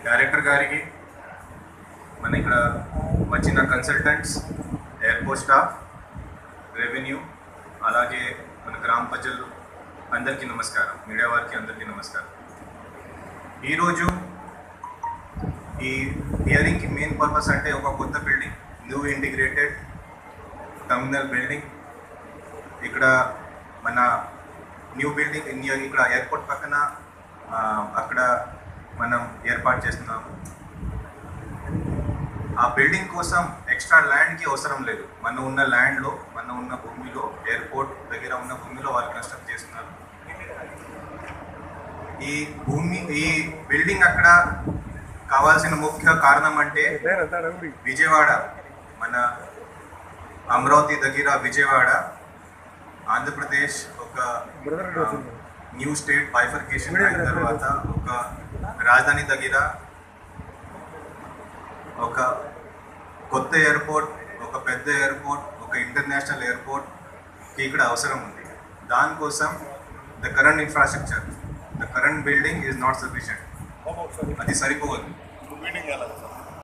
director గారికి మన ఇక్కడ వచ్చిన కన్సల్టెంట్స్ ఎయిర్పోర్ట్ స్టాఫ్ రెవెన్యూ అలాగే మన గ్రామ ప్రజలు అందరికీ నమస్కారం మీడియా వారికి అందరికీ నమస్కారం ఈరోజు ఈ హియరింగ్కి మెయిన్ పర్పస్ అంటే ఒక కొత్త building new integrated terminal building ఇక్కడ మన న్యూ బిల్డింగ్ ఇన్- ఇక్కడ ఎయిర్పోర్ట్ పక్కన ఆ, అక్కడ మనం ఏర్పాటు చేస్తున్నాము ఆ బిల్డింగ్ కోసం ఎక్స్ట్రా ల్యాండ్కి అవసరం లేదు మన ఉన్న ల్యాండ్లో మన ఉన్న భూమిలో ఎయిర్పోర్ట్ దగ్గర ఉన్న భూమిలో వాళ్ళు కన్స్ట్రక్ట్ చేస్తున్నారు ఈ భూమి ఈ బిల్డింగ్ అక్కడ కావాల్సిన ముఖ్య కారణం అంటే విజయవాడ మన అమరావతి దగ్గర విజయవాడ ఆంధ్రప్రదేశ్ ఒక న్యూ స్టేట్ బైఫర్కేషన్ అయిన తర్వాత ఒక రాజధాని దగ్గర ఒక కొత్త ఎయిర్పోర్ట్ ఒక పెద్ద ఎయిర్పోర్ట్ ఒక ఇంటర్నేషనల్ ఎయిర్పోర్ట్ ఇక్కడ అవసరం ఉంది దానికోసం the current infrastructure the current building is not sufficient అది సరిపోదు